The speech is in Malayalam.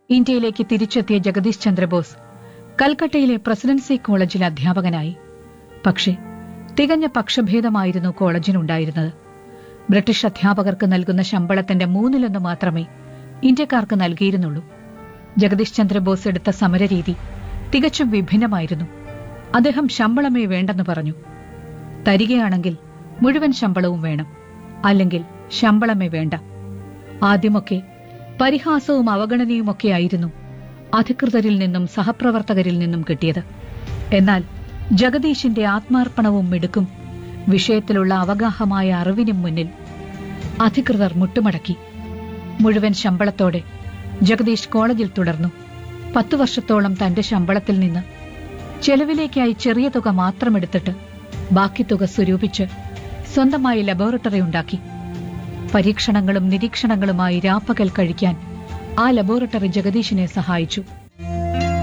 ഇന്ത്യയിലേക്ക് തിരിച്ചെത്തിയ ജഗദീഷ് ചന്ദ്രബോസ് കൽക്കട്ടയിലെ പ്രസിഡൻസി കോളേജിൽ അധ്യാപകനായി പക്ഷേ തികഞ്ഞ പക്ഷഭേദമായിരുന്നു കോളേജിനുണ്ടായിരുന്നത് ബ്രിട്ടീഷ് അധ്യാപകർക്ക് നൽകുന്ന ശമ്പളത്തിന്റെ മൂന്നിലൊന്ന് മാത്രമേ ഇന്ത്യക്കാർക്ക് നൽകിയിരുന്നുള്ളൂ ജഗദീഷ് ചന്ദ്രബോസ് എടുത്ത സമരരീതി തികച്ചും വിഭിന്നമായിരുന്നു അദ്ദേഹം ശമ്പളമേ വേണ്ടെന്ന് പറഞ്ഞു തരികയാണെങ്കിൽ മുഴുവൻ ശമ്പളവും വേണം അല്ലെങ്കിൽ ശമ്പളമേ വേണ്ട ആദ്യമൊക്കെ പരിഹാസവും അവഗണനയുമൊക്കെയായിരുന്നു അധികൃതരിൽ നിന്നും സഹപ്രവർത്തകരിൽ നിന്നും കിട്ടിയത് എന്നാൽ ജഗദീഷിന്റെ ആത്മാർപ്പണവും മിടുക്കും വിഷയത്തിലുള്ള അവഗാഹമായ അറിവിനും മുന്നിൽ അധികൃതർ മുട്ടുമടക്കി മുഴുവൻ ശമ്പളത്തോടെ ജഗദീഷ് കോളേജിൽ തുടർന്നു പത്തു വർഷത്തോളം തന്റെ ശമ്പളത്തിൽ നിന്ന് ചെലവിലേക്കായി ചെറിയ തുക മാത്രമെടുത്തിട്ട് ബാക്കി തുക സ്വരൂപിച്ച് സ്വന്തമായി ലബോറട്ടറി ഉണ്ടാക്കി പരീക്ഷണങ്ങളും നിരീക്ഷണങ്ങളുമായി രാപ്പകൽ കഴിക്കാൻ ആ ലബോറട്ടറി ജഗദീഷിനെ സഹായിച്ചു